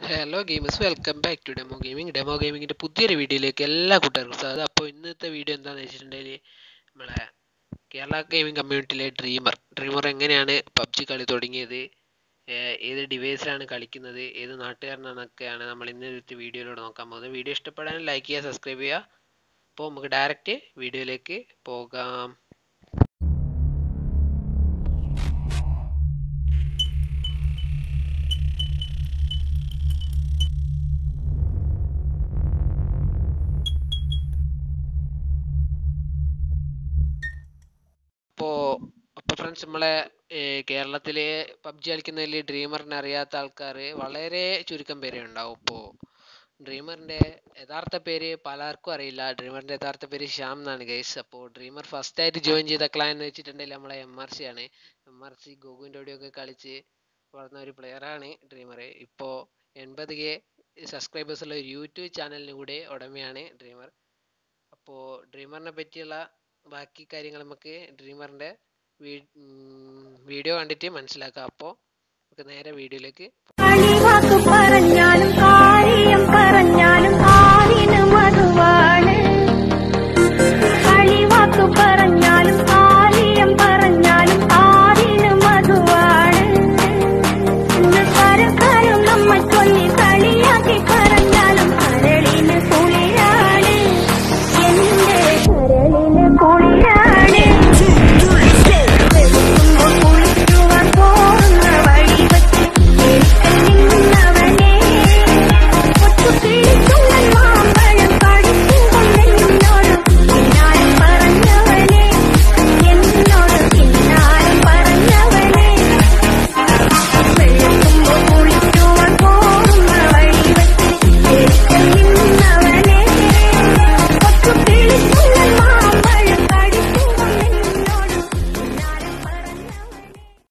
hello gamers welcome back to demo gaming demo ഗെയിമിങ്ങിൻ്റെ പുതിയൊരു വീഡിയോയിലേക്ക് എല്ലാ കൂട്ടുകാർക്കും സ്വാഗതം അപ്പോൾ ഇന്നത്തെ വീഡിയോ എന്താണെന്ന് വെച്ചിട്ടുണ്ടെങ്കിൽ നമ്മളെ കേരള ഗെയിമിംഗ് കമ്മ്യൂണിറ്റിയിലെ ഡ്രീമർ ഡ്രീമർ എങ്ങനെയാണ് പബ്ജി കളി തുടങ്ങിയത് ഏർ ഏത് ഡിവൈസിലാണ് കളിക്കുന്നത് ഏത് നാട്ടുകാരനാണെന്നൊക്കെയാണ് നമ്മൾ ഇന്നത്തെ വീഡിയോയിലൂടെ നോക്കാൻ പോകുന്നത് വീഡിയോ ഇഷ്ടപ്പെടാൻ ലൈക്ക് ചെയ്യുക സബ്സ്ക്രൈബ് ചെയ്യുക അപ്പോൾ നമുക്ക് ഡയറക്റ്റ് വീഡിയോയിലേക്ക് പോകാം അപ്പോൾ അപ്പോൾ ഫ്രണ്ട്സ് നമ്മളെ കേരളത്തിൽ പബ്ജി കളിക്കുന്നതിൽ ഡ്രീമറിനെ അറിയാത്ത ആൾക്കാർ വളരെ ചുരുക്കം പേരേ ഉണ്ടാവും ഇപ്പോൾ ഡ്രീമറിൻ്റെ യഥാർത്ഥ പേര് പലർക്കും അറിയില്ല ഡ്രീമറിൻ്റെ യഥാർത്ഥ പേര് ശ്യാം എന്നാണ് ഗൈസ് അപ്പോൾ ഡ്രീമർ ഫസ്റ്റ് ആയിട്ട് ജോയിൻ ചെയ്ത ക്ലാൻ എന്ന് വെച്ചിട്ടുണ്ടെങ്കിൽ നമ്മളെ എം ആർ സി ആണ് എം ആർ സി ഗോകുവിൻ്റെ ഒക്കെ കളിച്ച് വളർന്ന ഒരു പ്ലെയറാണ് ഡ്രീമർ ഇപ്പോൾ എൺപത് കെ സബ്സ്ക്രൈബേഴ്സ് ഉള്ള ഒരു യൂട്യൂബ് ചാനലിന് കൂടെ ഉടമയാണ് ഡ്രീമർ അപ്പോൾ ഡ്രീമറിനെ പറ്റിയുള്ള ബാക്കി കാര്യങ്ങൾ നമുക്ക് ഡ്രീമറിൻ്റെ വീഡിയോ കണ്ടിട്ട് മനസ്സിലാക്കാം അപ്പോൾ നമുക്ക് നേരെ വീഡിയോയിലേക്ക് കളിവാക്ക് പറഞ്ഞാലും